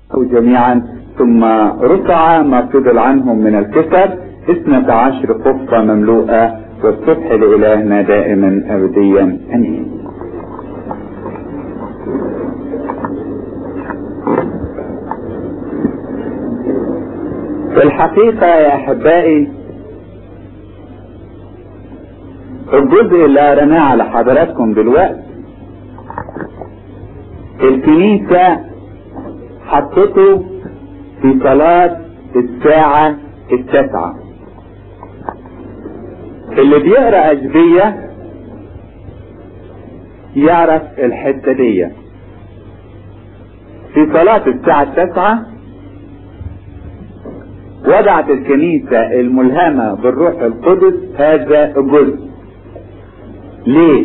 جميعا ثم رفع ما فضل عنهم من الكسر اثنة عشر قفة مملوءة والصبح لإلهنا دائما أبديا أمين في الحقيقة يا أحبائي الجزء اللي قرناه على حضراتكم دلوقتي الكنيسة حطته في صلاة الساعة التاسعة اللي بيقرأ أجبية يعرف الحتة دي في صلاة الساعة التاسعة وضعت الكنيسة الملهمة بالروح القدس هذا الجزء ليه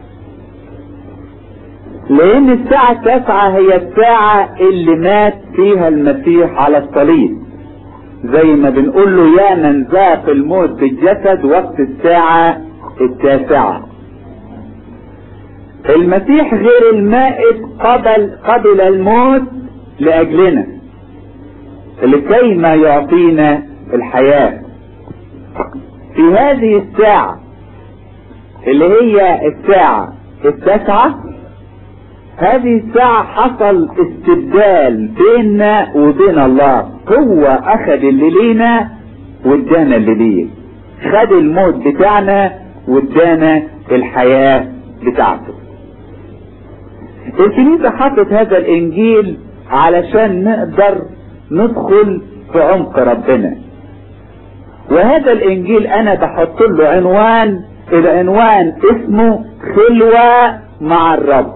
لان الساعة التاسعة هي الساعة اللي مات فيها المسيح على الصليب زي ما بنقول له يا من ذاق الموت بالجسد وقت الساعة التاسعة المسيح غير المائت قبل قبل الموت لأجلنا لكي ما يعطينا الحياة في هذه الساعة اللي هي الساعة التاسعة هذه الساعة حصل استبدال بيننا وبين الله هو اخذ اللي لينا وادانا اللي ليه خد الموت بتاعنا وادانا الحياة بتاعته الكنيسة حطت هذا الانجيل علشان نقدر ندخل في عمق ربنا وهذا الانجيل انا بحط له عنوان العنوان اسمه خلوة مع الرب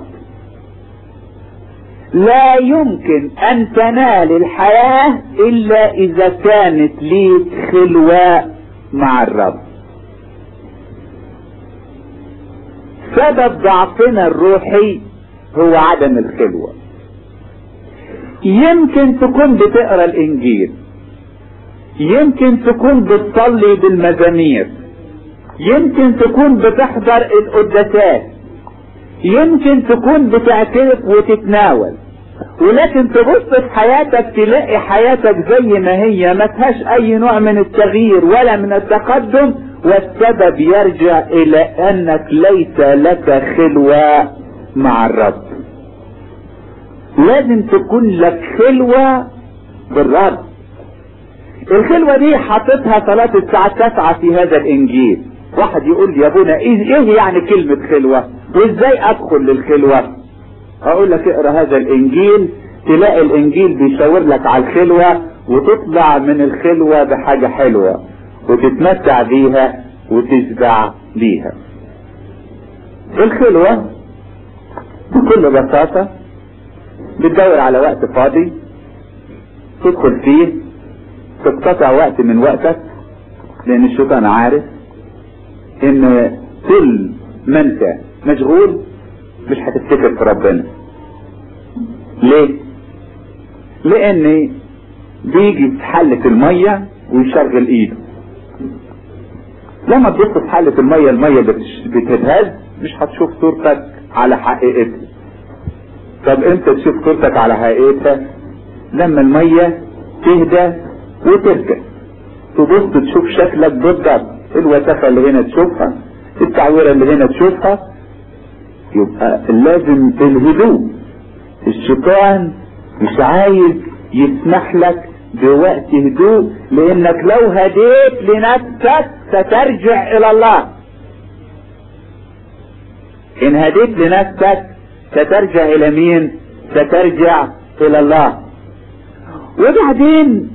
لا يمكن ان تنال الحياة الا اذا كانت ليك خلوة مع الرب سبب ضعفنا الروحي هو عدم الخلوة يمكن تكون بتقرا الانجيل يمكن تكون بتصلي بالمزامير يمكن تكون بتحضر القداسات يمكن تكون بتعترف وتتناول ولكن تبص في حياتك تلاقي حياتك زي ما هي ما فيهاش اي نوع من التغيير ولا من التقدم والسبب يرجع الى انك ليس لك خلوة مع الرب لازم تكون لك خلوة بالرب الخلوة دي حاططها صلاة الساعة التاسعة في هذا الانجيل واحد يقول لي يا ابونا ايه, إيه يعني كلمة خلوة وازاي ادخل للخلوة اقول لك اقرا هذا الانجيل تلاقي الانجيل بيشاور لك على الخلوة وتطلع من الخلوة بحاجة حلوة وتتمتع بيها وتشبع بيها الخلوة بكل بساطة بتدور على وقت فاضي تدخل فيه تقتطع وقت من وقتك لان الشيطان عارف ان كل ما انت مشغول مش هتفتكر في ربنا ليه لان بيجي في حلة المية ويشغل ايده لما تبص في حلة المية المية بتتهز مش هتشوف صورتك على حقيقتها طب امتى تشوف صورتك على حقيقتها لما المية تهدى وتركز تبص تشوف شكلك بالضبط الوسخة اللي هنا تشوفها التعويرة اللي هنا تشوفها يبقى لازم الهدوء الشيطان مش عايز يسمح لك بوقت هدوء لانك لو هديت لنفسك سترجع الى الله ان هديت لنفسك سترجع الى مين سترجع الى الله وبعدين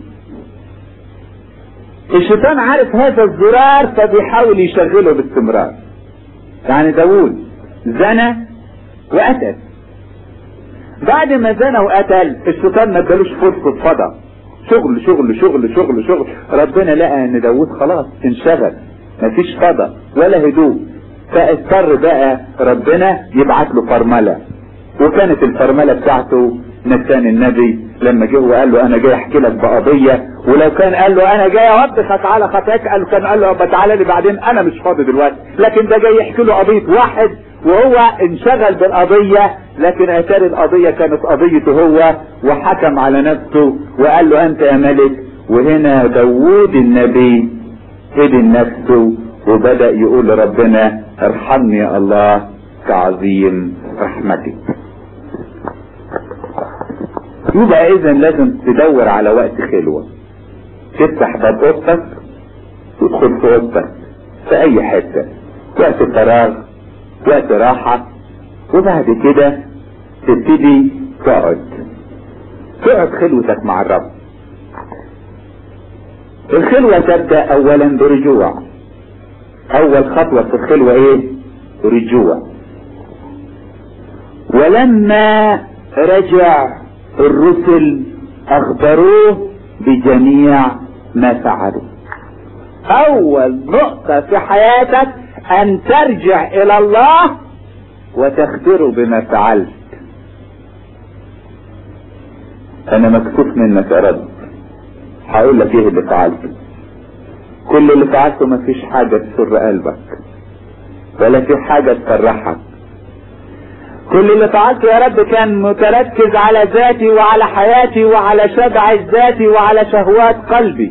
الشيطان عارف هذا الزرار فبيحاول يشغله باستمرار يعني داوود زنى وقتل بعد ما زنى وقتل الشيطان ما ادالوش فرصة فضى شغل شغل شغل شغل شغل ربنا لقى ان داوود خلاص انشغل مفيش فضى ولا هدوء فاضطر بقى ربنا يبعت له فرملة وكانت الفرملة بتاعته نسان النبي لما جه وقال له انا جاي احكي لك بقضية ولو كان قال له انا جاي اوبخك على خطاك قال كان قال له تعالى لي بعدين انا مش فاضي دلوقتي لكن ده جاي يحكي له قضية واحد وهو انشغل بالقضية لكن اتاري القضية كانت قضيته هو وحكم على نفسه وقال له انت يا ملك وهنا داوود النبي هدي نفسه وبدأ يقول لربنا ارحمني يا الله كعظيم رحمتك يبقى اذا لازم تدور على وقت خلوة تفتح باب اوضتك تدخل في اوضتك في اي حتة وقت فراغ وقت راحة وبعد كده تبتدي تقعد تقعد خلوتك مع الرب الخلوة تبدأ اولا برجوع اول خطوة في الخلوة ايه رجوع ولما رجع الرسل اخبروه بجميع ما فعلوا اول نقطة في حياتك ان ترجع الى الله وتخبره بما فعلت انا مكسوف منك يا رب هقول لك ايه اللي فعلته كل اللي فعلته مفيش حاجة تسر قلبك ولا في حاجة تفرحك كل اللي فعلته يا رب كان متركز على ذاتي وعلى حياتي وعلى شبع ذاتي وعلى شهوات قلبي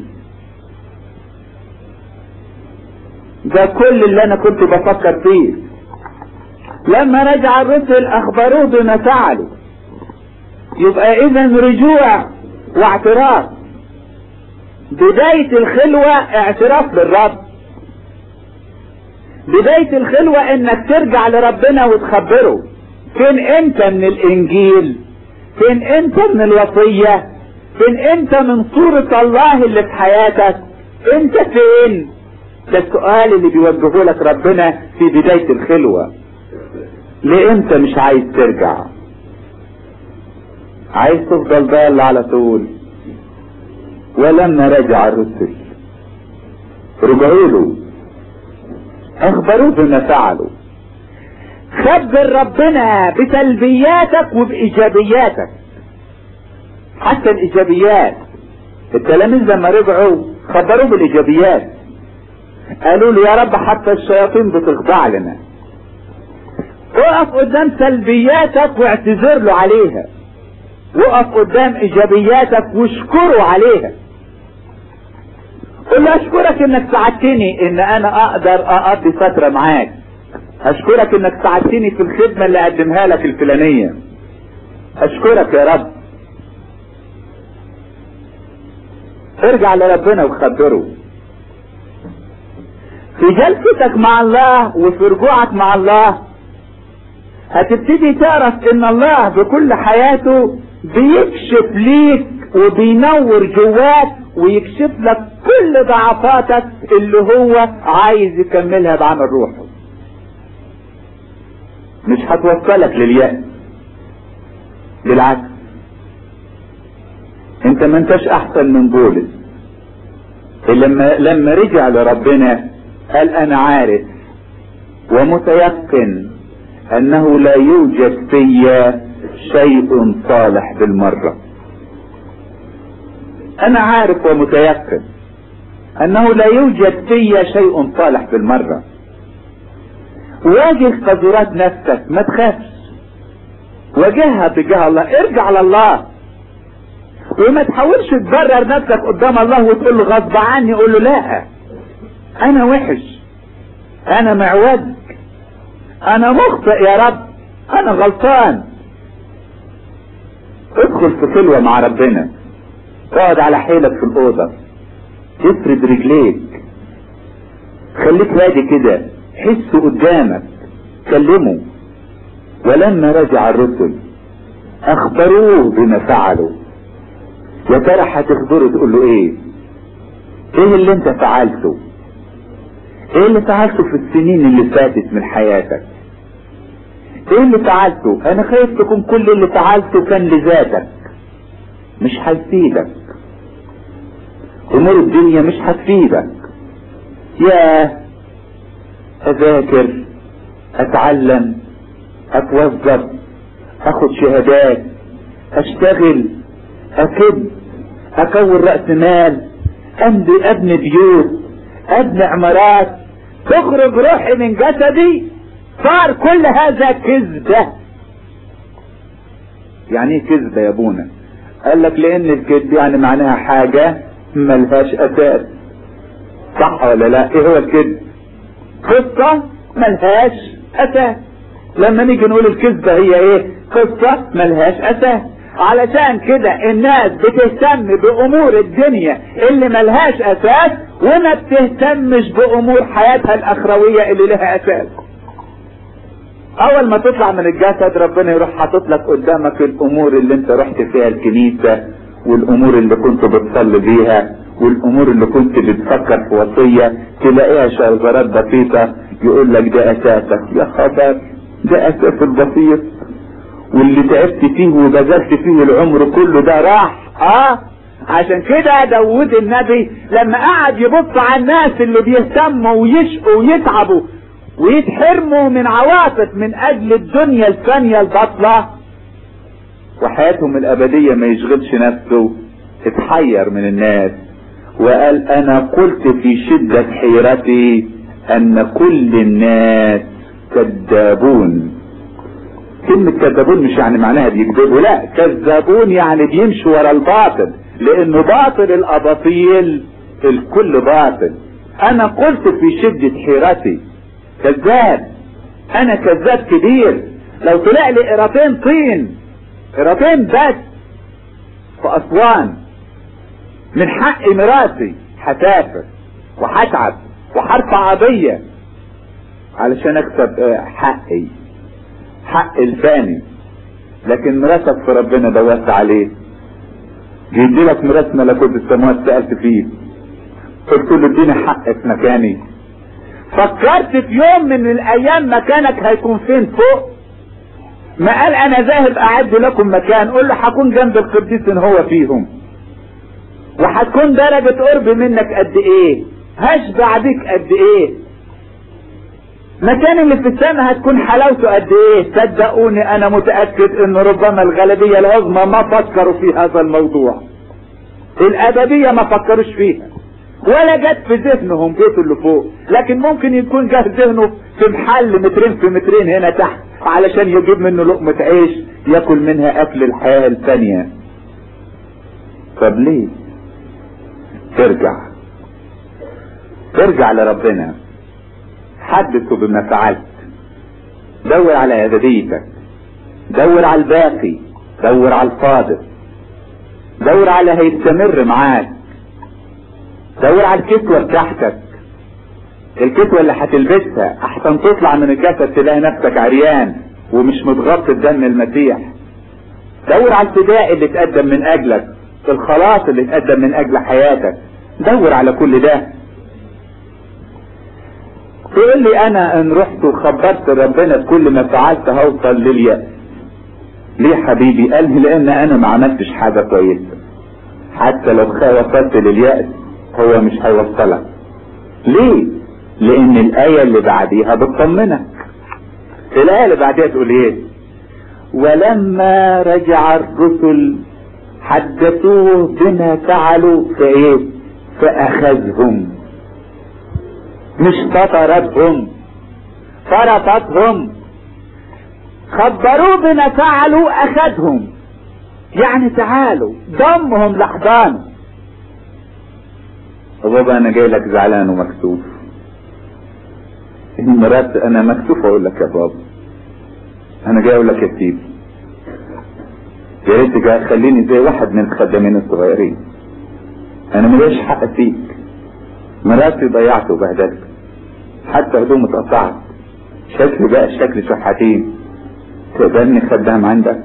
ده كل اللي انا كنت بفكر فيه لما رجع الرسل اخبروه بما فعلوا يبقى اذا رجوع واعتراف بداية الخلوة اعتراف بالرب بداية الخلوة انك ترجع لربنا وتخبره فين انت من الانجيل فين انت من الوصية فين انت من صورة الله اللي في حياتك انت فين ده السؤال اللي بيوجهه لك ربنا في بداية الخلوة ليه انت مش عايز ترجع عايز تفضل ضال على طول ولما رجع الرسل رجعوا له اخبروه بما فعلوا خبر ربنا بسلبياتك وبايجابياتك حتى الايجابيات التلاميذ لما رجعوا خبروه بالايجابيات قالوا له يا رب حتى الشياطين بتخضع لنا وقف قدام سلبياتك واعتذر له عليها وقف قدام ايجابياتك واشكره عليها قل له اشكرك انك ساعدتني ان انا اقدر اقضي فترة معاك اشكرك انك ساعدتني في الخدمة اللي اقدمها لك الفلانية اشكرك يا رب ارجع لربنا وخبره في جلستك مع الله وفي رجوعك مع الله هتبتدي تعرف ان الله بكل حياته بيكشف ليك وبينور جواك ويكشف لك كل ضعفاتك اللي هو عايز يكملها بعمل روحه مش هتوصلك لليأس بالعكس انت ما انتش احسن من بولس لما لما رجع لربنا قال انا عارف ومتيقن انه لا يوجد في شيء صالح بالمرة انا عارف ومتيقن انه لا يوجد في شيء صالح بالمرة واجه قدرات نفسك ما تخافش واجهها تجاه الله ارجع لله وما تحاولش تبرر نفسك قدام الله وتقول له غصب عني قول له لا انا وحش انا معوج انا مخطئ يا رب انا غلطان ادخل في خلوة مع ربنا اقعد على حيلك في الأوضة افرد رجليك خليك هادي كده حس قدامك كلمه ولما رجع الرسل اخبروه بما فعلوا يا ترى هتخبره تقول له ايه ايه اللي انت فعلته ايه اللي فعلته في السنين اللي فاتت من حياتك ايه اللي فعلته انا خايف تكون كل اللي فعلته كان لذاتك مش هيفيدك امور الدنيا مش هتفيدك يا اذاكر اتعلم اتوظف اخد شهادات اشتغل اكد اكون رأس مال ابني ابني بيوت ابني عمارات تخرج روحي من جسدي صار كل هذا كذبة يعني ايه كذبة يا ابونا قال لك لان الكذب يعني معناها حاجة ملهاش اساس صح ولا لا ايه هو الكذب قصة ملهاش اساس لما نيجي نقول الكذبة هي ايه قصة ملهاش اساس علشان كده الناس بتهتم بامور الدنيا اللي ملهاش اساس وما بتهتمش بامور حياتها الاخروية اللي لها اساس اول ما تطلع من الجسد ربنا يروح حاطط لك قدامك الامور اللي انت رحت فيها الكنيسة والامور اللي كنت بتصلي بيها والامور اللي كنت بتفكر في وصية تلاقيها شغلات بسيطة يقول لك ده اساسك يا خبر ده اساس البسيط واللي تعبت فيه وبذلت فيه العمر كله ده راح اه عشان كده داود النبي لما قعد يبص على الناس اللي بيهتموا ويشقوا ويتعبوا ويتحرموا من عواطف من اجل الدنيا الثانية البطلة وحياتهم الابدية ما يشغلش نفسه اتحير من الناس وقال انا قلت في شدة حيرتي ان كل الناس كذابون كلمة كذابون مش يعني معناها بيكذبوا لا كذابون يعني بيمشوا ورا الباطل لانه باطل الاباطيل الكل باطل انا قلت في شدة حيرتي كذاب انا كذاب كبير لو طلع لي قراطين طين قراطين بس في اسوان من حق ميراثي هسافر وهتعب وهرفع قضية علشان اكسب حقي حق الفاني لكن ميراثك في ربنا دورت عليه جيت لك ميراث ملكوت السماوات سألت فيه قلت له اديني حق في مكاني فكرت في يوم من الايام مكانك هيكون فين فوق ما قال انا ذاهب اعد لكم مكان قول له هكون جنب القديس ان هو فيهم وهتكون درجة قرب منك قد ايه هشبع بيك قد ايه مكان اللي في السماء هتكون حلاوته قد ايه صدقوني انا متأكد ان ربما الغالبية العظمى ما فكروا في هذا الموضوع الابدية ما فكروش فيها ولا جت في ذهنهم بيته اللي فوق لكن ممكن يكون جه ذهنه في محل مترين في مترين هنا تحت علشان يجيب منه لقمة عيش ياكل منها اكل الحياة الثانية طب ليه ترجع ترجع لربنا حدثه بما فعلت دور على ابديتك دور على الباقي دور على الفاضل دور على هيستمر معاك دور على الكسوة بتاعتك الكسوة اللي هتلبسها احسن تطلع من الجسد تلاقي نفسك عريان ومش متغطي بدم المسيح دور على الفداء اللي اتقدم من اجلك الخلاص اللي اتقدم من اجل حياتك دور على كل ده تقول لي انا ان رحت وخبرت ربنا بكل ما فعلت هوصل لليأس ليه حبيبي قال لي لان انا ما عملتش حاجة كويسة حتى لو وصلت لليأس هو مش هيوصلك ليه لان الاية اللي بعديها بتطمنك الاية اللي بعديها تقول ايه ولما رجع الرسل حدثوه بما فعلوا فايه فاخذهم مش فطرتهم فرطتهم خبروه بما فعلوا اخذهم يعني تعالوا ضمهم لحضانه بابا انا جاي لك زعلان ومكسوف مرات انا مكسوف اقول لك يا بابا انا جاي اقول لك يا سيدي يا ريت جاي خليني زي واحد من الخدامين الصغيرين انا مليش حق فيك مراتي ضيعت وبهدلت حتى هدوم اتقطعت شكلي بقى شكل شحاتين تقبلني خدام عندك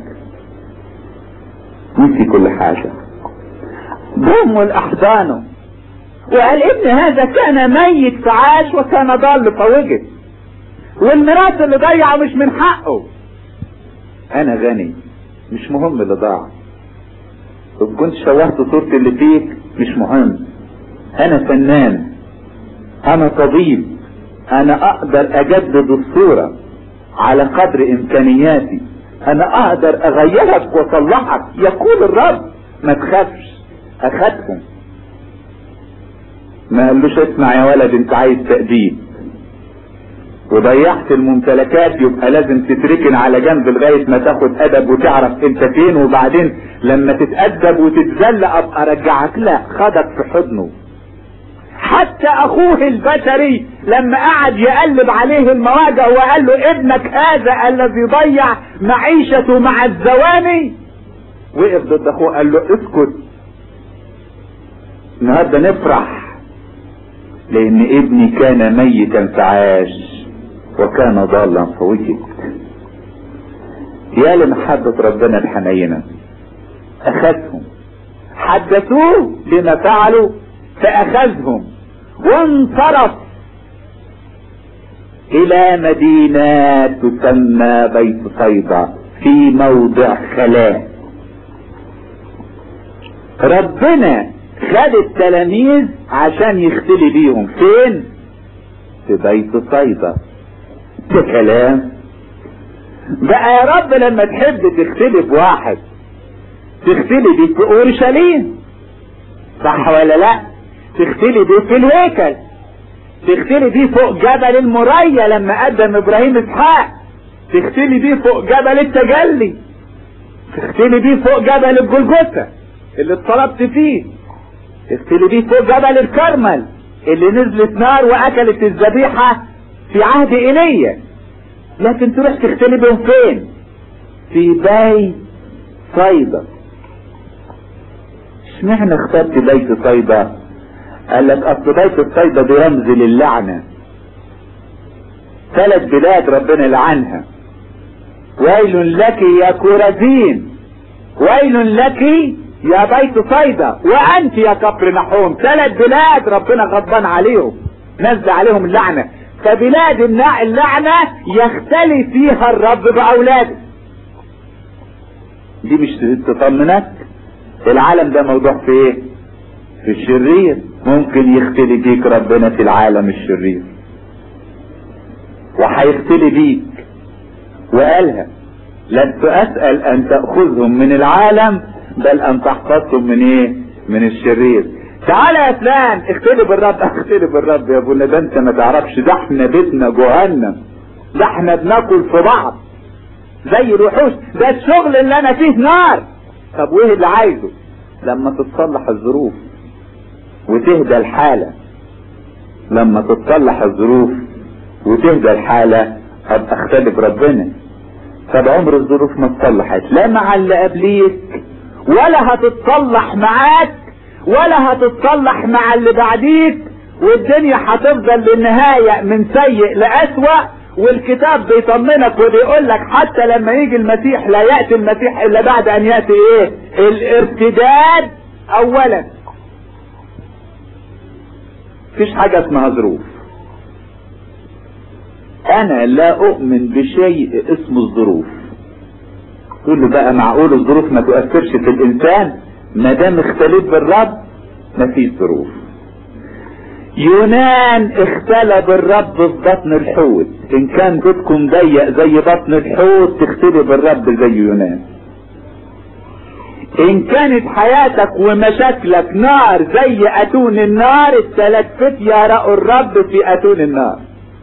نسي كل حاجة ضموا الأحضانه وقال ابن هذا كان ميت فعاش وكان ضال فوجد والميراث اللي ضيعه مش من حقه انا غني مش مهم اللي ضاع طب كنت شوهت صورتي اللي فيك مش مهم انا فنان انا طبيب انا اقدر اجدد الصورة على قدر امكانياتي انا اقدر اغيرك واصلحك يقول الرب ما تخافش اخدهم ما قالوش اسمع يا ولد انت عايز تأديب وضيعت الممتلكات يبقى لازم تتركن على جنب لغاية ما تاخد ادب وتعرف انت فين وبعدين لما تتأدب وتتذل ابقى ارجعك لا خدك في حضنه حتى اخوه البشري لما قعد يقلب عليه المواجع وقال له ابنك هذا الذي ضيع معيشته مع الزواني وقف ضد اخوه قال له اسكت النهارده نفرح لان ابني كان ميتا فعاش وكان ضالا فوجد يا لمحبة ربنا الحنينة اخذهم حدثوه بما فعلوا فاخذهم وانصرف الى مدينة تسمى بيت صيدا في موضع خلاء ربنا خد التلاميذ عشان يختلي بيهم فين في بيت صيدا ده كلام بقى يا رب لما تحب تختلي بواحد تختلي بيه في اورشليم صح ولا لا تختلي بيه في الهيكل تختلي بيه فوق جبل المريا لما قدم ابراهيم اسحاق تختلي بيه فوق جبل التجلي تختلي بيه فوق جبل الجلجثة اللي اتصلبت فيه تختلي بيه فوق جبل الكرمل اللي نزلت نار واكلت الذبيحة في عهد ايليا لكن تروح تختلي بهم فين في بيت صيدا اشمعنى اخترت بيت صيدا قال لك اصل بيت الصيدا دي رمز للعنة ثلاث بلاد ربنا لعنها ويل لك يا كورزين ويل لك يا بيت صيدا وانت يا كفر نحوم ثلاث بلاد ربنا غضبان عليهم نزل عليهم اللعنة فبلاد اللعنة يختلي فيها الرب بأولاده دي مش تطمنك العالم ده موضوع في ايه في الشرير ممكن يختلي بيك ربنا في العالم الشرير وهيختلي بيك وقالها لست اسأل ان تأخذهم من العالم بل ان تحفظهم من ايه من الشرير تعالى يا فلان اختلي بالرب اختلي بالرب يا ابونا ده انت ما تعرفش ده احنا بيتنا جهنم ده احنا بناكل في بعض زي الوحوش ده الشغل اللي انا فيه نار طب وايه اللي عايزه لما تتصلح الظروف وتهدى الحالة لما تتصلح الظروف وتهدى الحالة ابقى اختلف ربنا طب عمر الظروف ما اتصلحت لا مع اللي قبليك ولا هتتصلح معاك ولا هتتصلح مع اللي بعديك والدنيا هتفضل للنهاية من سيء لأسوأ والكتاب بيطمنك وبيقول لك حتى لما يجي المسيح لا يأتي المسيح إلا بعد أن يأتي إيه الارتداد أولا مفيش حاجة اسمها ظروف أنا لا أؤمن بشيء اسمه الظروف تقول له بقى معقول الظروف ما تؤثرش في الإنسان ما دام اختلف بالرب مفيش ظروف يونان اختلى بالرب في بطن الحوت ان كان بيتكم ضيق زي بطن الحوت تختلي بالرب زي يونان ان كانت حياتك ومشاكلك نار زي اتون النار الثلاث فتية رأوا الرب في اتون النار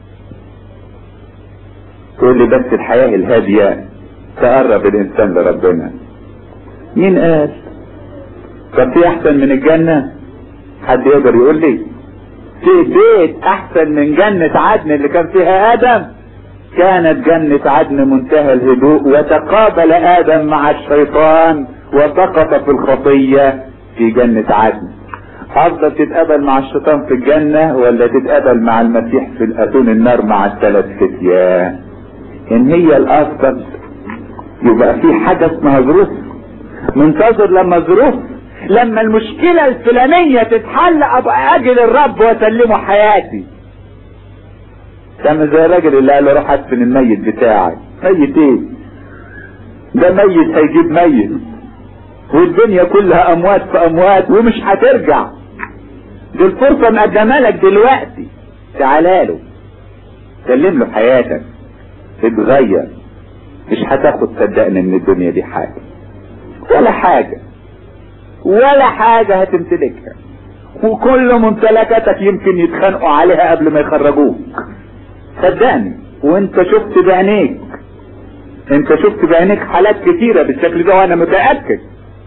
تقول لي بس الحياة الهادية تقرب الانسان لربنا مين قال طب في احسن من الجنة حد يقدر يقول لي في بيت احسن من جنة عدن اللي كان فيها ادم كانت جنة عدن منتهى الهدوء وتقابل ادم مع الشيطان وسقط في الخطية في جنة عدن افضل تتقابل مع الشيطان في الجنة ولا تتقابل مع المسيح في الاتون النار مع الثلاث فتيان ان هي الافضل يبقى في حاجة اسمها ظروف منتظر لما ظروف لما المشكلة الفلانية تتحل ابقى اجل الرب واسلمه حياتي كان زي الراجل اللي قال له روح ادفن الميت بتاعك ميت ايه ده ميت هيجيب ميت والدنيا كلها اموات في اموات ومش هترجع دي الفرصة مقدمة لك دلوقتي تعالى له سلم له حياتك اتغير مش هتاخد صدقني من الدنيا دي حاجة ولا حاجة ولا حاجة هتمتلكها وكل ممتلكاتك يمكن يتخانقوا عليها قبل ما يخرجوك صدقني وانت شفت بعينيك انت شفت بعينيك حالات كتيرة بالشكل ده وانا متأكد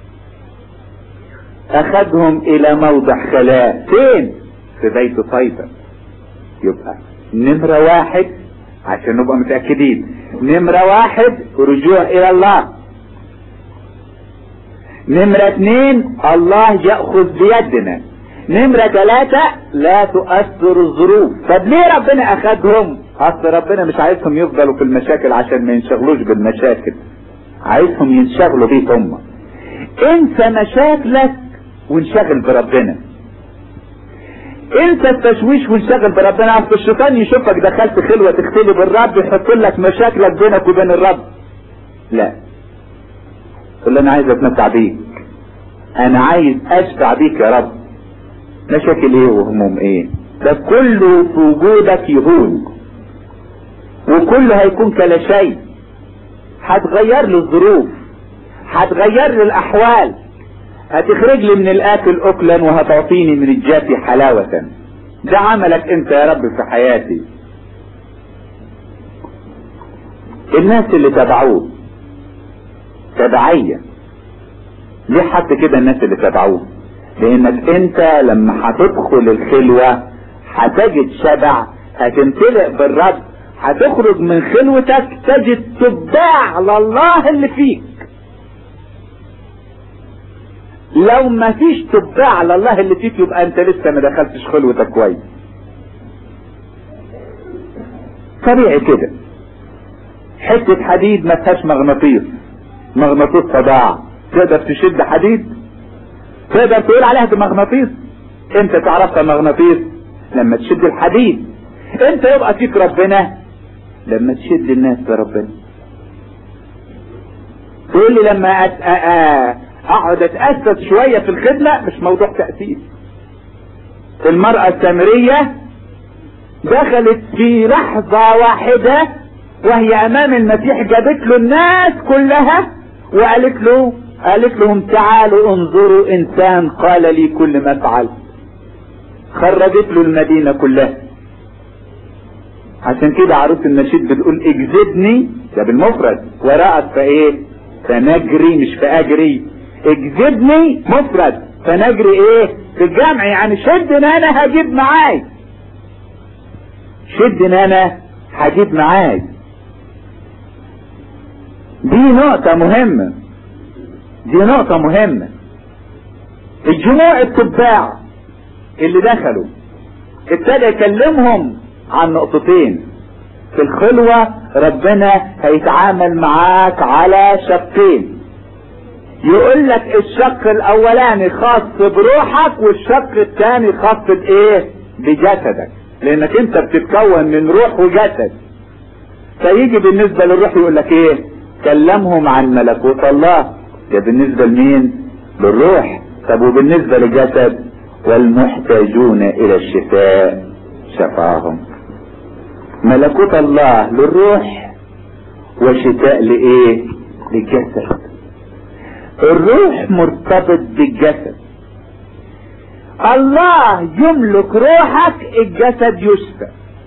اخذهم الى موضع خلاء فين في بيت صيدا يبقى نمرة واحد عشان نبقى متأكدين نمرة واحد رجوع الى الله نمرة اتنين الله يأخذ بيدنا نمرة ثلاثة لا تؤثر الظروف طب ليه ربنا اخذهم اصل ربنا مش عايزهم يفضلوا في المشاكل عشان ما ينشغلوش بالمشاكل عايزهم ينشغلوا بيه هم انسى مشاكلك وانشغل بربنا انسى التشويش وانشغل بربنا اصل الشيطان يشوفك دخلت خلوة تختلي بالرب يحط لك مشاكلك بينك وبين الرب لا قل انا عايز اتمتع بيك انا عايز اشفع بيك يا رب مشاكل ايه وهموم ايه ده كله في وجودك يهون وكله هيكون كلا شيء هتغير لي الظروف هتغير لي الاحوال هتخرج لي من الاكل اكلا وهتعطيني من الجافي حلاوة ده عملك انت يا رب في حياتي الناس اللي تبعوه تبعية ليه حط كده الناس اللي تبعوه لانك انت لما هتدخل الخلوة هتجد شبع هتمتلئ بالرب هتخرج من خلوتك تجد تباع لله اللي فيك لو ما فيش تباع لله اللي فيك يبقى انت لسه ما دخلتش خلوتك كويس طبيعي كده حتة حديد ما فيهاش مغناطيس مغناطيس صداع تقدر تشد حديد تقدر تقول عليها بمغناطيس انت تعرفها مغناطيس لما تشد الحديد انت يبقى فيك ربنا لما تشد الناس بربنا تقول لي لما أت... أ... أ... اقعد اتأسس شوية في الخدمة مش موضوع تأسيس المرأة السامرية دخلت في لحظة واحدة وهي امام المسيح جابت له الناس كلها وقالت له قالت لهم تعالوا انظروا انسان قال لي كل ما فعلت خرجت له المدينة كلها عشان كده عروس النشيد بتقول اجذبني ده بالمفرد وراءك فايه فنجري مش فاجري اجذبني مفرد فنجري ايه في الجمع يعني شد ان انا هجيب معاي شد ان انا هجيب معاي دي نقطة مهمة دي نقطة مهمة الجموع التباع اللي دخلوا ابتدى يكلمهم عن نقطتين في الخلوة ربنا هيتعامل معاك على شقين يقول لك الشق الاولاني خاص بروحك والشق الثاني خاص بايه بجسدك لانك انت بتتكون من روح وجسد فيجي بالنسبة للروح يقول لك ايه كلمهم عن ملكوت الله ده بالنسبة لمين للروح طب وبالنسبة للجسد والمحتاجون الى الشفاء شفاهم ملكوت الله للروح وشفاء لايه للجسد الروح مرتبط بالجسد الله يملك روحك الجسد يشفى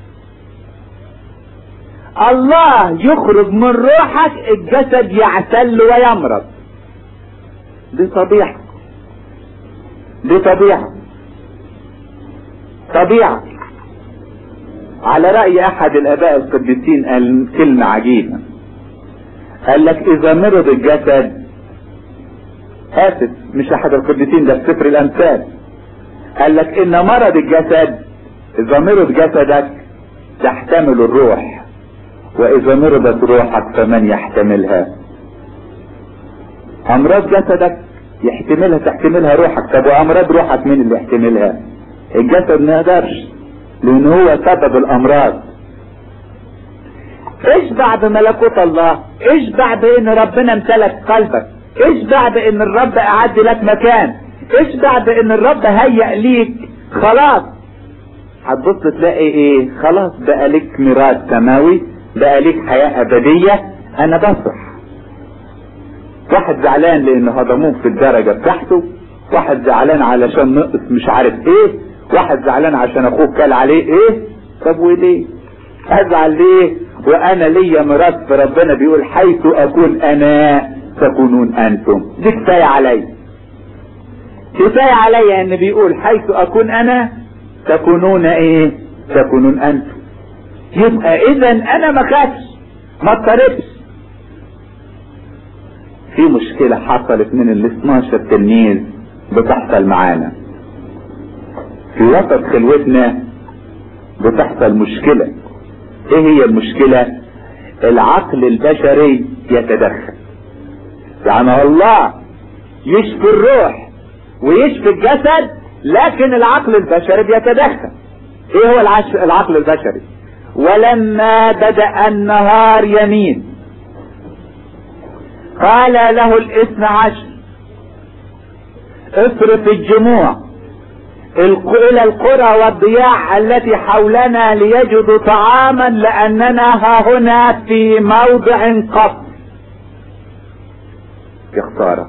الله يخرج من روحك الجسد يعتل ويمرض دي طبيعة دي طبيعة طبيعة على رأي أحد الآباء القديسين قال كلمة عجيبة قال لك إذا مرض الجسد آسف مش أحد القديسين ده في سفر الأمثال قال لك إن مرض الجسد إذا مرض جسدك تحتمل الروح وإذا مرضت روحك فمن يحتملها أمراض جسدك يحتملها تحتملها روحك طب وأمراض روحك مين اللي يحتملها الجسد ما يقدرش لأن هو سبب الأمراض اشبع بملكوت الله اشبع بان ربنا امتلك قلبك اشبع بان الرب اعد لك مكان اشبع بان الرب هيأ ليك خلاص هتبص تلاقي ايه خلاص بقى لك ميراث سماوي بقى لك حياة ابدية انا بفرح واحد زعلان لان هضموه في الدرجة بتاعته واحد زعلان علشان نقص مش عارف ايه واحد زعلان عشان اخوه كل عليه ايه طب وليه ازعل ليه وانا ليا ميراث في ربنا بيقول حيث اكون انا تكونون انتم دي كفايه عليا كفايه عليا ان بيقول حيث اكون انا تكونون ايه تكونون انتم يبقى اذا انا ما خافش ما اضطربش في مشكلة حصلت من ال 12 تلميذ بتحصل معانا في وسط خلوتنا بتحصل مشكلة ايه هي المشكلة العقل البشري يتدخل يعني الله يشفي الروح ويشفي الجسد لكن العقل البشري بيتدخل ايه هو العش... العقل البشري ولما بدأ النهار يمين قال له الاثنى عشر اصرف الجموع الى القرى والضياع التي حولنا ليجدوا طعاما لاننا ها هنا في موضع قصر يا خسارة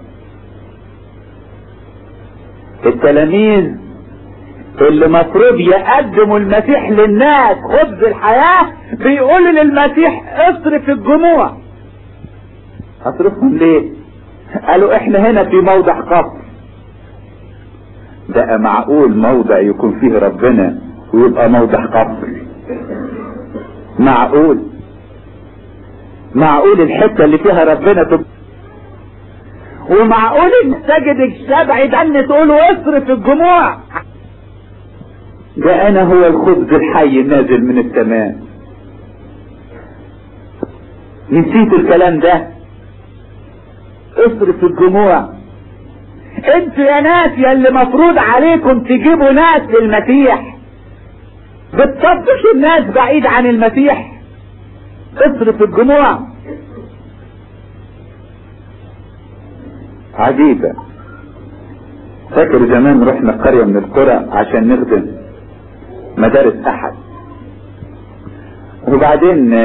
التلاميذ اللي مفروض يقدموا المسيح للناس خبز الحياة بيقولوا للمسيح اصرف الجموع اصرفهم ليه قالوا احنا هنا في موضع قصر بقى معقول موضع يكون فيه ربنا ويبقى موضع قصر معقول معقول الحتة اللي فيها ربنا تبقى ومعقول ان تجد الشبع ده تقول اصرف الجموع ده انا هو الخبز الحي النازل من السماء نسيت الكلام ده اصرف الجموع انتوا يا ناس يا اللي مفروض عليكم تجيبوا ناس للمسيح بتطفشوا الناس بعيد عن المسيح اصرف الجموع عجيبة فاكر زمان رحنا قرية من القرى عشان نخدم مدارس احد وبعدين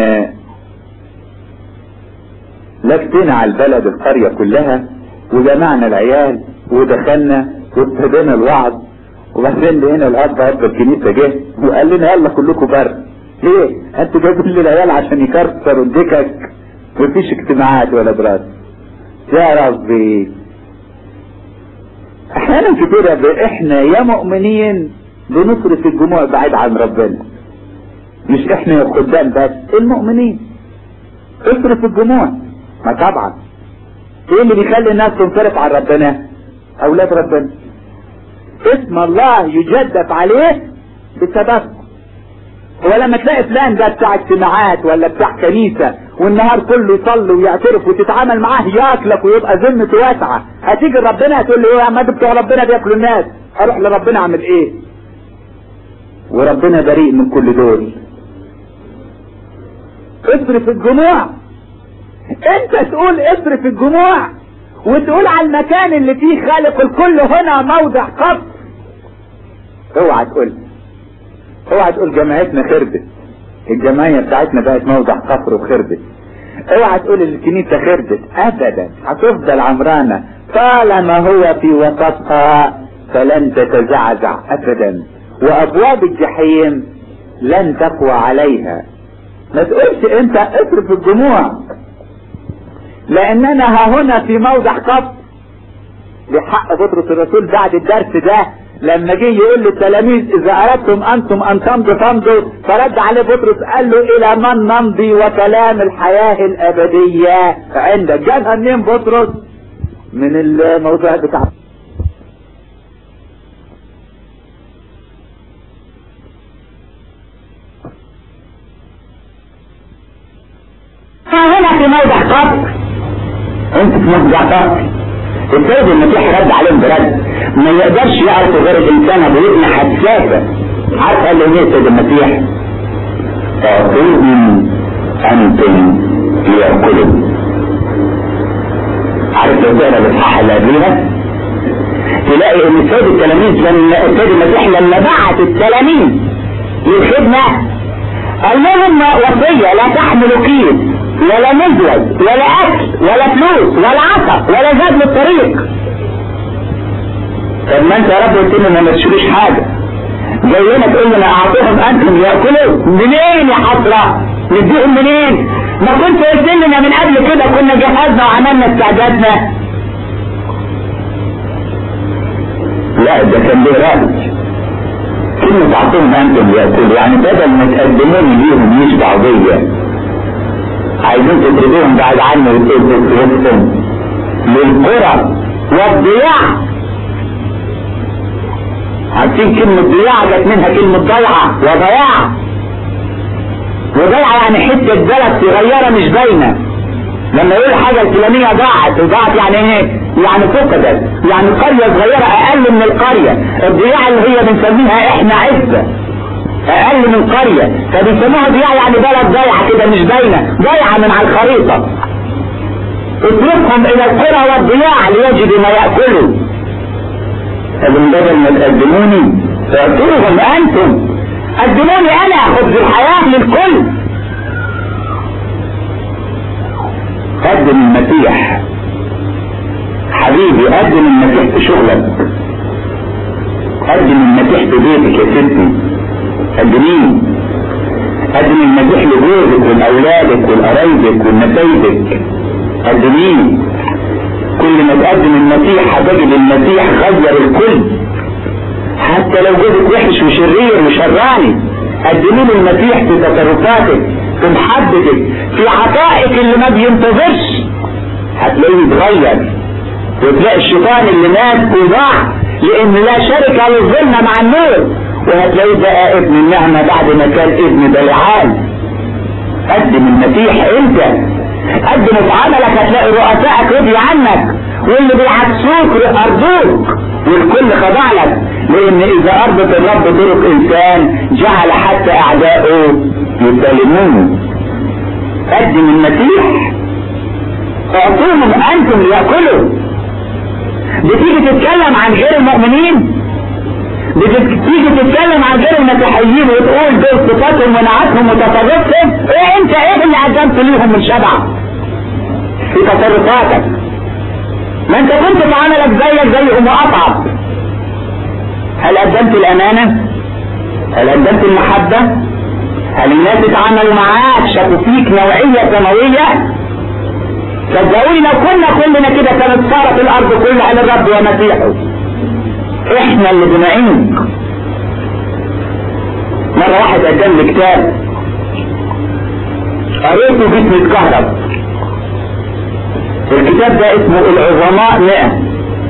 لفتنا على البلد القرية كلها وجمعنا العيال ودخلنا وابتدينا الوعظ وبعدين لقينا الاب اب الكنيسة جه وقال لنا يلا كلكم بره ليه؟ انتوا جايبين لي العيال عشان يكسروا الدكك مفيش اجتماعات ولا دراسة يا ربي احيانا كتير احنا يا مؤمنين بنصرف الجموع بعيد عن ربنا مش احنا يا خدام بس المؤمنين اصرف الجموع ما طبعا ايه اللي بيخلي الناس تنصرف عن ربنا اولاد ربنا اسم الله يجدف عليه بسبب هو لما تلاقي فلان ده بتاع اجتماعات ولا بتاع كنيسة والنهار كله يصلي ويعترف وتتعامل معاه ياكلك ويبقى ذمته واسعة هتيجي لربنا هتقول له ايه يا عم بتوع ربنا بياكلوا الناس اروح لربنا اعمل ايه وربنا بريء من كل دول اصرف الجموع انت تقول اصرف الجموع وتقول على المكان اللي فيه خالق الكل هنا موضع قصر اوعى تقول اوعى تقول جماعتنا خربت الجمعية بتاعتنا بقت موضع قصر وخربت اوعى تقول الكنيسة خربت ابدا هتفضل عمرانة طالما هو في وسطها فلن تتزعزع ابدا وابواب الجحيم لن تقوى عليها ما تقولش انت اصرف الجموع لاننا ها هنا في موضع قصر بحق بطرس الرسول بعد الدرس ده لما جه يقول للتلاميذ اذا اردتم انتم ان تمضوا فامضوا فرد عليه بطرس قال له الى من نمضي وكلام الحياة الابدية عندك جابها منين بطرس من الموضوع بتاع هنا في موضع قصر انت في موضع قصر السيد المسيح رد عليهم برد ما يقدرش يعرف غير الانسان ابو ابن حساسه عارف قال له ايه السيد المسيح تعطيهم انتم ليأكلوا عارف لو تقرا الاصحاح اللي قبليها تلاقي ان السيد التلاميذ لما السيد المسيح لما بعت التلاميذ للخدمه قال لهم وصيه لا تحملوا كيس ولا مزود ولا اكل ولا فلوس ولا عصا ولا زاد للطريق طب ما انت يا رب قلت لنا ما تشتروش حاجه جاي لنا تقول لنا اعطوهم انتم ياكلوا منين يا حسره نديهم منين ما كنت قلت لنا من قبل كده كنا جهزنا وعملنا استعدادنا لا ده كان ليه رأي كلمة اعطوهم انتم ياكلوا يعني بدل ما تقدموني ليهم يشبعوا بيا عايزين تطردوهم بعد عني وتقولوا وسطهم للقرى والضياع عارفين كلمة ضياع جت منها كلمة ضيعة وضياع وضيعة يعني حتة بلد صغيرة مش باينة لما يقول حاجة الفلانية ضاعت وضاعت يعني ايه؟ يعني فقدت يعني قرية صغيرة أقل من القرية الضياع اللي هي بنسميها احنا عزة أقل من قرية فبيسموها ضياع يعني بلد ضيعة كده مش باينة ضيعة من على الخريطة اتركهم إلى القرى والضياع ليجدوا ما يأكلوا فمن بدل ما تقدموني فاعطوهم أنتم قدموني أنا خبز الحياة للكل قدم المسيح حبيبي قدم المسيح في شغلك قدم المسيح في بيتك يا ستي قدميه قدم المسيح لجوزك ولاولادك ولقرايبك ولنسايبك قدميه كل ما تقدم المسيح هتجد المسيح غير الكل حتى لو جوزك وحش وشرير وشراني قدمي له المسيح في تصرفاتك في محبتك في عطائك اللي ما بينتظرش هتلاقيه يتغير وتلاقي الشيطان اللي مات وضاع لان لا شركة للظلمة مع النور وهتلاقيه بقى ابن النعمة بعد ما كان ابن بلعال قدم المسيح انت قدم في عملك هتلاقي رؤسائك رضي عنك واللي بيعكسوك ارضوك والكل خضع لك لان اذا ارضت الرب طرق انسان جعل حتى اعدائه يسلمونه قدم المسيح اعطوهم انتم ليأكلوا بتيجي تتكلم عن غير المؤمنين بتيجي تتكلم عن غير المسيحيين وتقول دول صفاتهم ونعاتهم وتصرفهم ايه انت ايه اللي قدمت ليهم من شبع في تصرفاتك ما انت كنت في عملك زيك زيهم واصعب هل قدمت الامانة هل قدمت المحبة هل الناس اتعاملوا معاك شافوا فيك نوعية سماوية صدقوني لو كنا كلنا كده كانت صارت الارض كلها للرب ومسيحه احنا اللي بنعين مرة واحد قدم لي كتاب قريته جسمي اتكهرب الكتاب ده اسمه العظماء مئة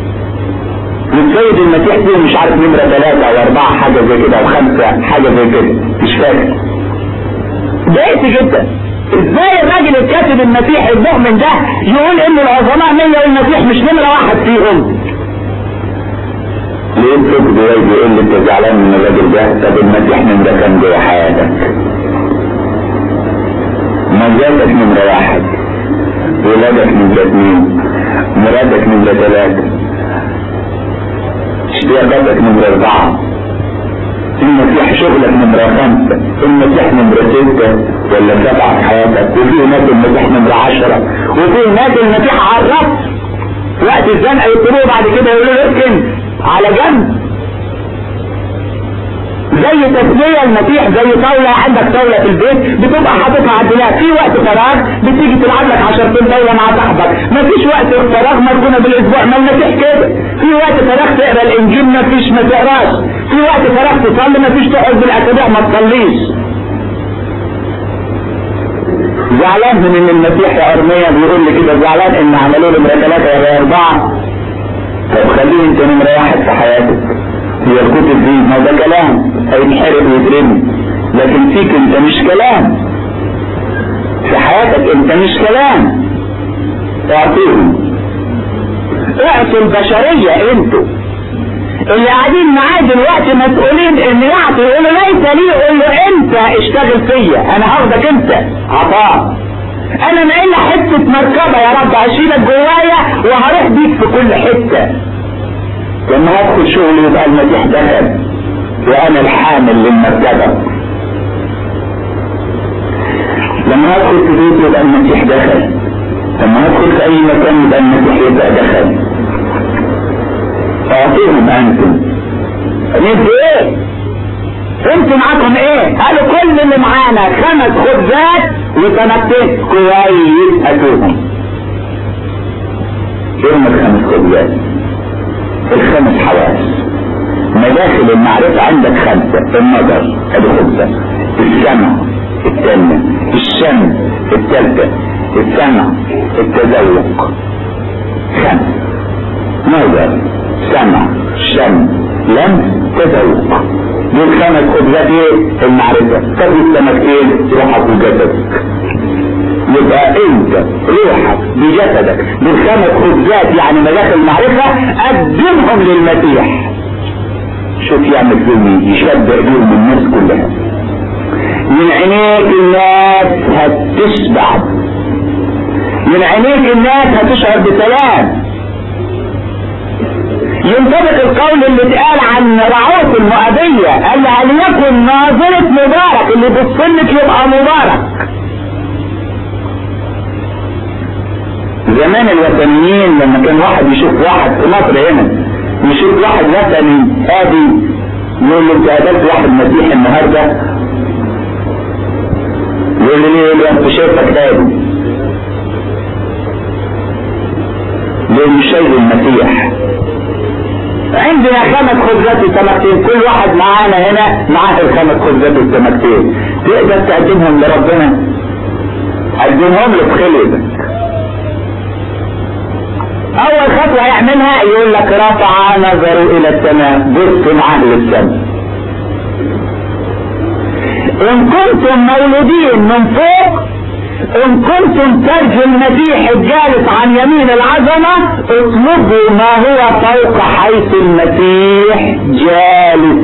السيد المسيح فيه مش عارف نمرة ثلاثة او اربعة حاجة زي كده او خمسة حاجة زي كده مش فاكر ضايقت جدا ازاي الراجل الكاتب المسيح المؤمن ده يقول ان العظماء مية والمسيح مش نمرة واحد فيهم ليه الفكر ده بيقول لي انت زعلان من الراجل ده طب المسيح نمرة كام جوه حياتك مزاجك نمرة واحد ولادك نمرة اثنين مراتك نمرة ثلاثة اشتياقاتك نمرة أربعة المسيح شغلك نمرة خمسة المسيح نمرة ستة ولا سبعة في حياتك وفي ناس المسيح نمرة عشرة وفي ناس المسيح عرف وقت الزنقة يقولوا بعد كده يقولوا له اركن على جنب زي تسلية المسيح زي طاولة عندك طاولة في البيت بتبقى حاططها على الدولاب في وقت فراغ بتيجي تلعب لك عشرتين طاولة مع صاحبك مفيش وقت فراغ مركونة بالاسبوع ما المسيح كده في وقت فراغ تقرا الانجيل مفيش ما تقراش في وقت فراغ تصلي مفيش تقعد بالاسابيع ما تصليش زعلان من ان المسيح يا ارميا بيقول لي كده زعلان ان عملوا له نمره ثلاثه ولا اربعه طب خليه انت نمره واحد في حياتك هي الكتب دي ما ده كلام هيتحرق ويترمي لكن فيك انت مش كلام في حياتك انت مش كلام اعطيهم اعطوا البشرية انتوا اللي قاعدين معاه دلوقتي مسؤولين ان يعطي يقولوا ليس لي يقول له انت اشتغل فيا انا هاخدك انت عطاء انا ناقل حتة مركبة يا رب اشيلك جوايا وهروح بيك في كل حتة لما هدخل شغلي يبقى المسيح دخل وانا الحامل للمركبة لما هدخل في بيتي يبقى المسيح دخل لما هدخل في اي مكان يبقى المسيح يبقى دخل اعطيهم انتم ندي ايه انتوا معاكم ايه قالوا كل اللي معانا خمس خبزات وسمكتين كويس هاتوهم ايه هم الخمس خبزات الخمس حواس مداخل المعرفة عندك خمسة النظر ادي خبزة السمع الثانية الشم الثالثة السمع التذوق خمسة نظر سمع شم لم تذوق دول خمس خبزات ايه المعرفة طب السمكتين روحك وجسدك يبقى انت روحك بجسدك بالخمس خبزات يعني مداخل المعرفة قدمهم للمسيح شوف يعمل فيهم ايه يشبع بيهم الناس كلها من عينيك الناس هتشبع من عينيك الناس هتشعر بسلام ينطبق القول اللي اتقال عن رعوة المؤبية قال هل يكن ناظرة مبارك اللي بتصلك يبقى مبارك زمان الوثنيين لما كان واحد يشوف واحد في مصر هنا يشوف واحد وثني ادي يقول له انت قابلت واحد مسيحي النهارده يقول لي ليه يقول لي انت شايفك ادي يقول مش شايف المسيح عندنا خمس خبزات وسمكتين كل واحد معانا هنا معاه الخمس خبزات والسمكتين تقدر تقدمهم لربنا قدمهم له بخلقك اول خطوة يعملها يقول لك رفع نظره الى السماء بص معاه للسماء ان كنتم مولودين من فوق ان كنتم ترجو المسيح الجالس عن يمين العظمة اطلبوا ما هو فوق حيث المسيح جالس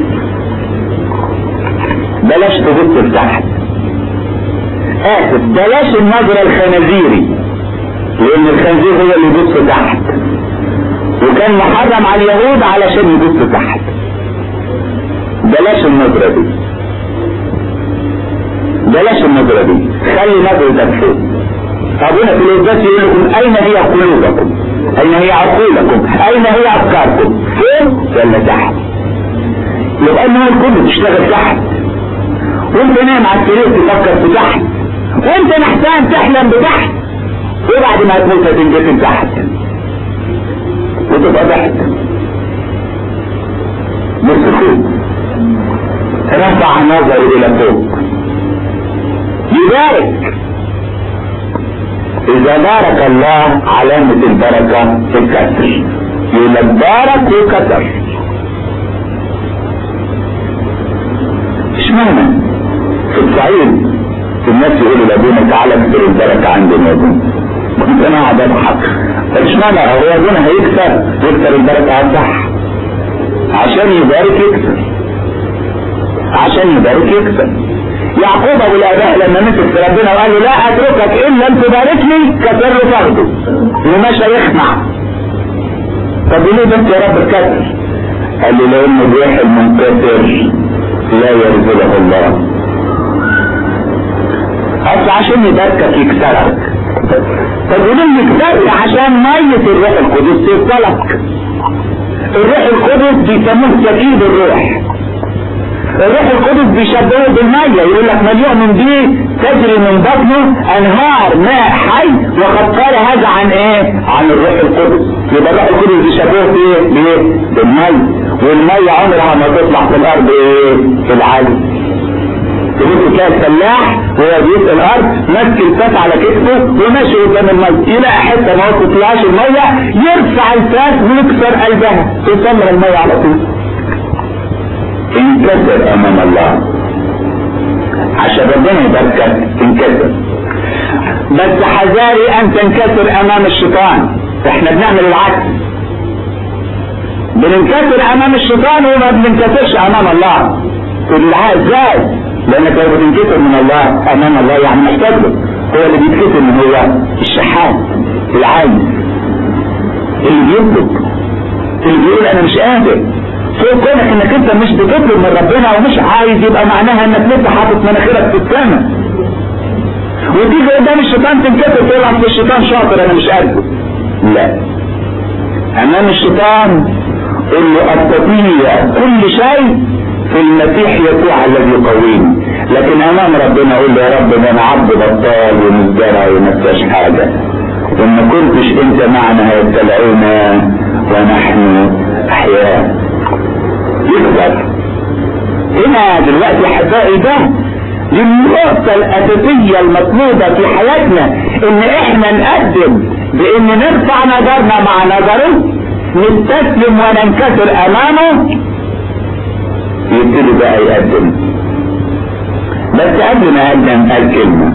بلاش تبص لتحت اسف بلاش النظرة الخنازيري لان الخنزير هو اللي يبص تحت وكان محرم على اليهود علشان يبص تحت بلاش النظرة دي بلاش النظرة دي خلي نظرتك فوق ابونا في القداس يقول لكم اين هي قلوبكم اين هي عقولكم اين هي افكاركم فوق ولا تحت يبقى ان هو الكل تشتغل تحت وانت نايم على السرير تفكر في تحت وانت نحسان تحلم بتحت وبعد ما تموت هتنجسم تحت وتبقى تحت بص فوق رفع نظري الى فوق يبارك اذا بارك الله علامة البركة في الكسر يقول لك بارك وكسر اشمعنى في الصعيد الناس يقولوا لابونا تعالى اكسر البركة عندنا يا ابونا كنت انا قاعد اضحك اشمعنى هو ابونا هيكسر يكسر البركة على صح عشان يبارك يكسر عشان يبارك يكسر يعقوب ابو الاباء لما مسك في ربنا وقال له لا اتركك الا ان تباركني كسر له فرده ومشى يخمع طب ليه بس يا رب الكسر قال له لان الريح المنكسر لا يرزقه الله اصل عشان يباركك يكسرك طب وليه يكسرك عشان مية الروح القدس توصلك الروح القدس بيسموه سكيب الروح الروح القدس بيشبهه بالمية يقول لك من يؤمن به تجري من بطنه انهار ماء حي وقد قال هذا عن ايه عن الروح القدس يبقى الروح القدس بيشبهه بايه بايه بالمية والمية عمرها ما تطلع في الارض ايه في العالم تبص تلاقي الفلاح وهو بيسقي الارض ماسك الفاس على كتفه وماشي قدام الميه يلاقي حته ما تطلعش الميه يرفع الفاس ويكسر قلبها تسمر الميه على طول انكسر امام الله عشان ربنا يباركك انكسر بس حذاري ان تنكسر امام الشيطان احنا بنعمل العكس بننكسر امام الشيطان وما بننكسرش امام الله تقول لها ازاي لانك لو بتنكسر من الله امام الله يعني محتاج له هو اللي بيتكسر من هو الشحات العايز اللي بيطلب اللي بيقول انا مش قادر فوق كونك انك انت مش بتطلب من ربنا ومش عايز يبقى معناها انك لسه حاطط مناخيرك في السماء وتيجي قدام الشيطان تنكسر تقول اصل الشيطان شاطر انا مش قده لا امام الشيطان قل له استطيع كل شيء في المسيح يسوع الذي يقويني لكن امام ربنا اقول له يا رب ده انا عبد بطال ومزدرع وما حاجه وان ما كنتش انت معنا هيبتلعونا ونحن احياء يقدر هنا دلوقتي احبائي ده دي النقطة الأساسية المطلوبة في حياتنا إن إحنا نقدم بإن نرفع نظرنا مع نظره نستسلم وننكسر أمامه يبتدي بقى يقدم بس قبل ما أقدم قال كلمة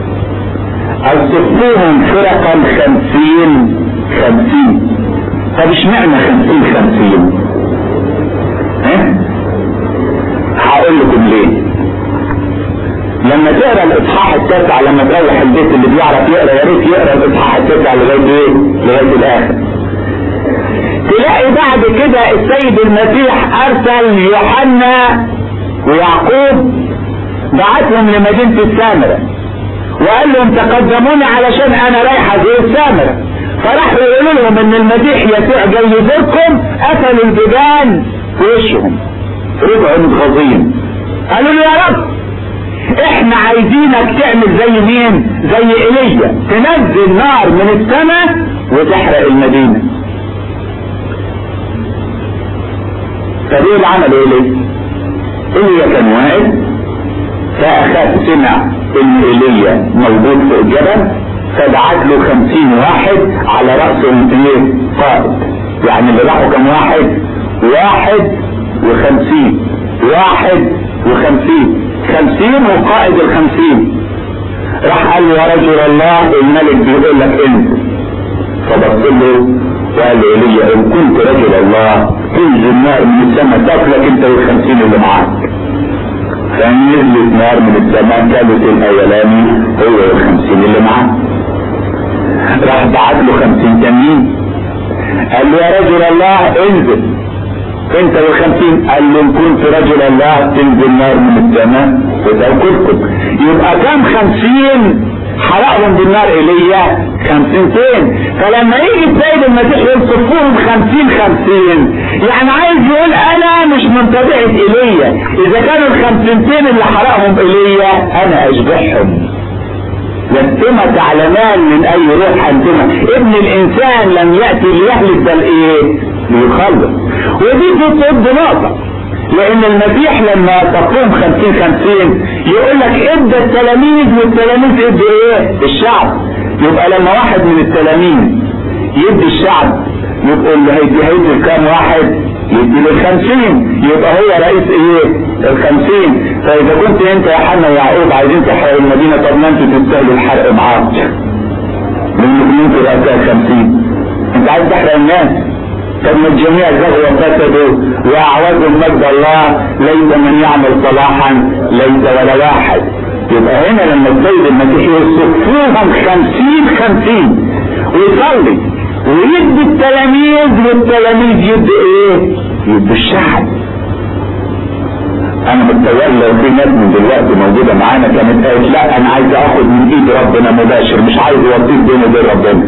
أوصفوهم فرقا خمسين خمسين طب اشمعنى خمسين خمسين؟ ها؟ هقول لكم ليه لما تقرا الاصحاح التاسع لما تروح البيت اللي بيعرف يقرا يا ريت يقرا الاصحاح التاسع لغايه ايه؟ لغايه الاخر. تلاقي بعد كده السيد المسيح ارسل يوحنا ويعقوب بعتهم لمدينه السامره وقال لهم تقدموني علشان انا رايح ازور السامره فراحوا يقولوا لهم ان المسيح يسوع جاي يزوركم قفلوا البيبان في وشهم رجعوا متغاظين قالوا له يا رب احنا عايزينك تعمل زي مين زي ايليا تنزل نار من السماء وتحرق المدينة طب ايه اللي عمل ايليا ايليا كان واقف فاخذ سمع ان ايليا موجود في الجبل فبعت له خمسين واحد على رأسهم ايه قائد يعني اللي راحوا كم واحد واحد وخمسين واحد وخمسين خمسين وقائد الخمسين راح قال له يا رجل الله الملك بيقول لك انت فبص له وقال له ايليا ان كنت رجل الله تنزل نار من السماء تاكلك انت والخمسين اللي معاك فنزلت نار من السماء كانت الاولاني هو والخمسين اللي معاه راح بعت له خمسين تانيين قال له يا رجل الله انزل انت والخمسين قال له ان كنت رجل الله تنزل نار من السماء وتاكلكم يبقى كم خمسين حرقهم بالنار ايليا خمسينتين فلما يجي السيد المسيح يوصفوهم خمسين خمسين يعني عايز يقول انا مش من طبيعة ايليا اذا كانوا الخمسينتين اللي حرقهم ايليا انا اشبههم ينتمى تعلمان من اي روح انتمى ابن الانسان لم يأتي ليهلك بل ايه ليخلص ودي ضد نقطة لان المسيح لما تقوم خمسين خمسين يقول لك ادى التلاميذ والتلاميذ ادى ايه الشعب يبقى لما واحد من التلاميذ يدي الشعب يبقى اللي هيدي هيدي كام واحد يدي للخمسين يبقى هو رئيس ايه الخمسين فاذا كنت انت يا حنا ويعقوب عايزين تحرقوا المدينة طب ما انتوا تستاهلوا الحرق معاك لان انتوا رؤساء الخمسين انت عايز تحرق الناس طب ما الجميع زغوا وفسدوا واعوذوا مجد الله ليس من يعمل صلاحا ليس ولا واحد يبقى هنا لما السيد المسيح يوصفوهم خمسين خمسين ويصلي ويدي التلاميذ والتلاميذ يدي ايه يدي الشعب انا متخيل لو في ناس من دلوقتي موجوده معانا كانت قالت لا انا عايز اخد من ايد ربنا مباشر مش عايز اوديك بيني وبين ربنا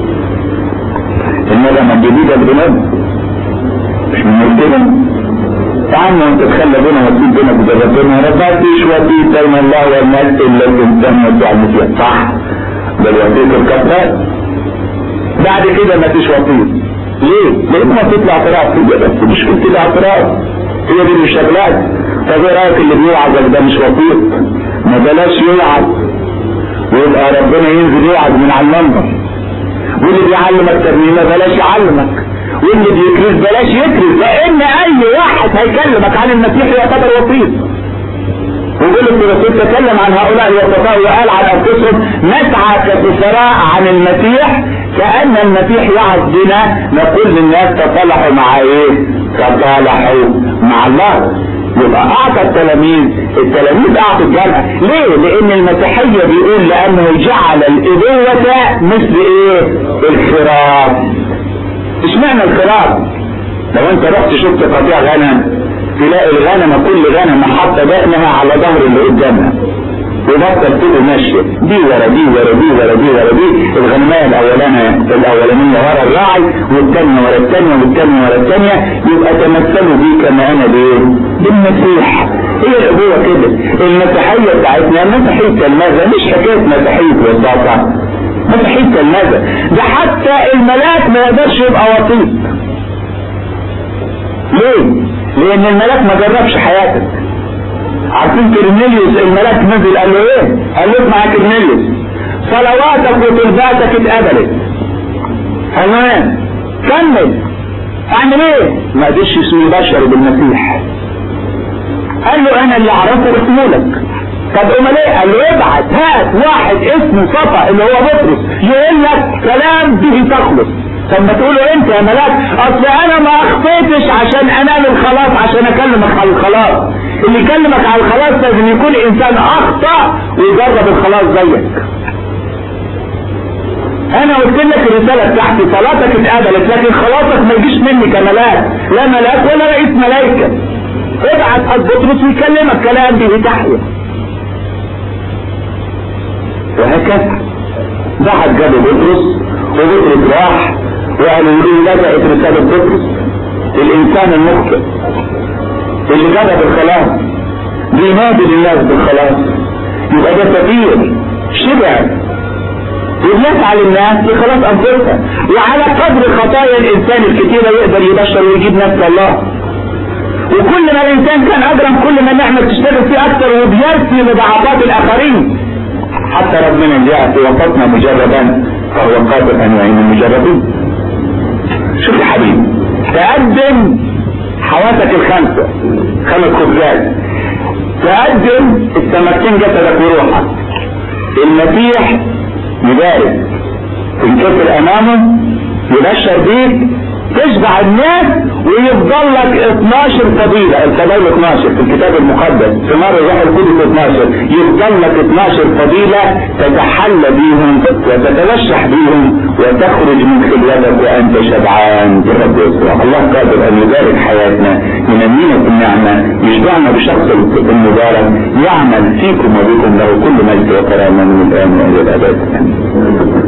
الندم الجديدة بجنود مش من كده تعال وانت تخلى بينا وسيط بينك وبين ربنا ربنا فيش وسيط بين الله والناس الا الانسان يسوع المسيح صح ده الوسيط الكفار بعد كده ما فيش وسيط ليه؟ لان ما تطلع اعتراف كده بس مشكلة الاعتراف هي دي الشغلات طب ايه رايك اللي بيوعظك ده مش وسيط ما بلاش يوعظ ويبقى ربنا ينزل يوعظ من على المنبر واللي بيعلمك ترنيمه بلاش يعلمك واللي بيكرز بلاش يكرز لان اي واحد هيكلمك عن المسيح يعتبر وسيط ويقول لك الرسول تكلم عن هؤلاء الوسطاء وقال عن انفسهم نسعى كسفراء عن المسيح كان المسيح يعظ بنا نقول للناس تصالحوا مع ايه؟ تصالحوا مع الله يبقى اعطى التلاميذ التلاميذ اعطوا الجامعة ليه لان المسيحية بيقول لانه جعل الابوة مثل ايه الخراف اشمعنى الخراف لو انت رحت شفت قطيع غنم تلاقي الغنمة كل غنمة حاطة دقنها على ظهر اللي قدامها وبطل كله ماشية دي ورا دي ورا دي ورا دي ورا دي الغنماية الأولانية الأولانية ورا الراعي والثانية ورا الثانية والثانية ورا الثانية يبقى تمثلوا بي كما أنا بإيه؟ بالمسيح هي الأبوة كده المسيحية بتاعتنا مسيحية الماذا مش حكاية مسيحية وساطة مسيحية الماذا ده حتى الملاك ما يقدرش يبقى وسيط ليه؟ لأن الملاك ما جربش حياتك عارفين كرنيليوس الملاك نزل قال له ايه؟ قال له اسمع يا كرنيليوس صلواتك وطلباتك اتقبلت تمام كمل اعمل ايه؟ ما قدرش اسمه بشر بالمسيح قال له انا اللي اعرفه اسمه لك طب امال ايه؟ قال له ابعت هات واحد اسمه صفا اللي هو بطرس يقول لك كلام به تخلص طب ما تقولوا انت يا ملاك اصل انا ما اخطيتش عشان انال الخلاص عشان اكلمك على الخلاص اللي يكلمك على الخلاص لازم يكون انسان اخطا ويجرب الخلاص زيك انا قلت لك الرسالة بتاعتي صلاتك اتقبلت لكن خلاصك ما يجيش مني كملاك لا ملاك ولا رئيس ملايكة ابعت قد بطرس ويكلمك كلام به تحيا وهكذا بعت جابوا بطرس وبطرس راح وقالوا له بدأت رسالة بطرس الإنسان المخطئ اللي جاب الخلاص بينادي للناس بالخلاص يبقى ده سفير شبع وبيسعى للناس لخلاص أنفسها وعلى قدر خطايا الإنسان الكثيرة يقدر يبشر ويجيب نفس الله وكل ما الإنسان كان أجرم كل ما النعمة تشتغل فيه أكثر وبيرثي لضعفات الآخرين حتى ربنا جاء في وسطنا مجربا فهو قادر أن يعين المجربين شوف يا حبيبي تقدم حواسك الخمسة خمس خبزات تقدم التمكين جسدك وروحك المسيح يبارك تنكسر امامه يبشر بيك تشبع الناس ويفضل لك 12 فضيلة الفضائل 12 في الكتاب المقدس في مرة الروح القدس 12 يفضل لك 12 فضيلة تتحلى بيهم وتتلشح بيهم وتخرج من خلوتك وانت شبعان بالرب يسوع الله قادر ان يبارك حياتنا ينمينا في النعمة يشبعنا بشخص المبارك يعمل فيكم وبكم له كل مجد وكرامة من الان والى الابد